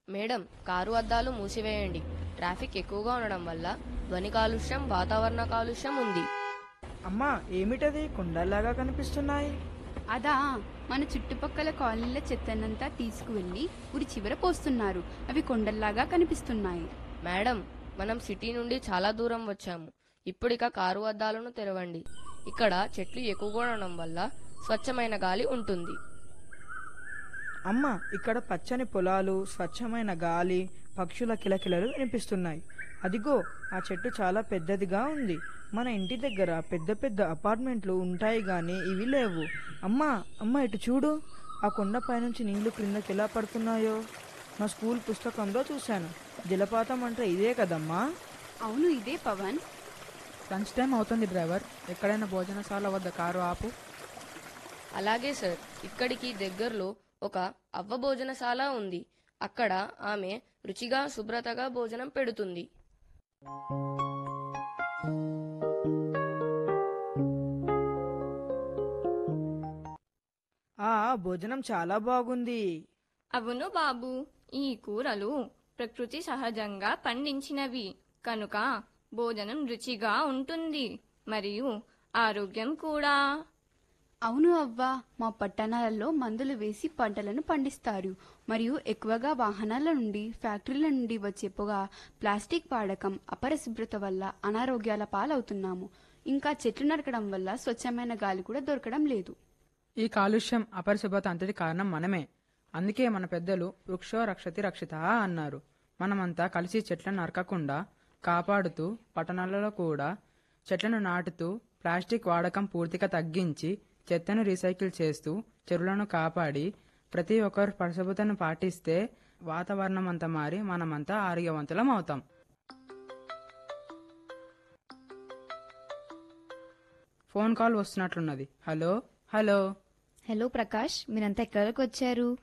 madam car అద్దాలు మూసివేయండి traffic ఎక్కువగా ఉండడం వల్ల ధ్వని కాలుష్యం వాతావరణ కాలుష్యం ఉంది అమ్మా ఏమిటది కుండల్లాగా కనిపిస్తున్నాయి అదా మన చుట్టుపక్కల కాలనీల చెత్తనంతా తీసుకువెళ్లి ఉరి చివర పోస్తున్నారు అవి కొండల్లాగా కనిపిస్తున్నాయి మేడం మనం సిటీ నుండి చాలా దూరం వచ్చాము ఇప్పుడిక కారు అద్దాలను తెరవండి ఇక్కడ చెట్లు ఎక్కువగా ఉండడం వల్ల స్వచ్ఛమైన గాలి ఉంటుంది అమ్మ ఇక్కడ పచ్చని పొలాలు స్వచ్ఛమైన గాలి పక్షుల కిలకిలలు వినిపిస్తున్నాయి అదిగో ఆ చెట్టు చాలా పెద్దదిగా ఉంది మన ఇంటి దగ్గర పెద్ద పెద్ద అపార్ట్మెంట్లు ఉంటాయి గాని ఇవి లేవు అమ్మా అమ్మ ఇటు చూడు ఆ కొండపై నుంచి నీళ్లు క్రిందకి ఎలా పడుతున్నాయో మా స్కూల్ పుస్తకంలో చూశాను జలపాతం అంటే ఇదే కదమ్మా అవును ఇదే పవన్ లంచ్ టైం అవుతుంది డ్రైవర్ ఎక్కడైనా భోజనశాల వద్ద కారు ఆపు అలాగే సార్ ఇక్కడికి దగ్గరలో ఒక అవ్వ భోజనశాల ఉంది అక్కడ ఆమె రుచిగా శుభ్రతగా భోజనం పెడుతుంది ఆ భోజనం చాలా బాగుంది అవును బాబు ఈ కూరలు ప్రకృతి సహజంగా పండించినవి కనుక భోజనం రుచిగా ఉంటుంది మరియు ఆరోగ్యం కూడా అవును అవ్వా మా పట్టణాలలో మందులు వేసి పంటలను పండిస్తారు మరియు ఎక్కువగా వాహనాల నుండి ఫ్యాక్టరీల నుండి వచ్చే పొగ ప్లాస్టిక్ వాడకం అపరిశుభ్రత వల్ల అనారోగ్యాల పాలవుతున్నాము ఇంకా చెట్లు నరకడం వల్ల స్వచ్ఛమైన గాలి కూడా దొరకడం లేదు ఈ కాలుష్యం అపరిశుభ్రత అంతటి కారణం మనమే అందుకే మన పెద్దలు వృక్షో రక్షతి రక్షిత అన్నారు మనమంతా కలిసి చెట్లను నరకకుండా కాపాడుతూ పట్టణాలలో కూడా చెట్లను నాటుతూ ప్లాస్టిక్ వాడకం పూర్తిగా తగ్గించి చెత్తను రీసైకిల్ చేస్తూ చెరువులను కాపాడి ప్రతి ఒక్కరు పరిశుభ్రతను పాటిస్తే వాతావరణం అంతా మారి మనమంతా ఆరోగ్యవంతులం అవుతాం ఫోన్ కాల్ వస్తున్నట్లున్నది హలో హలో హలో ప్రకాష్ మీరంతా ఎక్కడికి వచ్చారు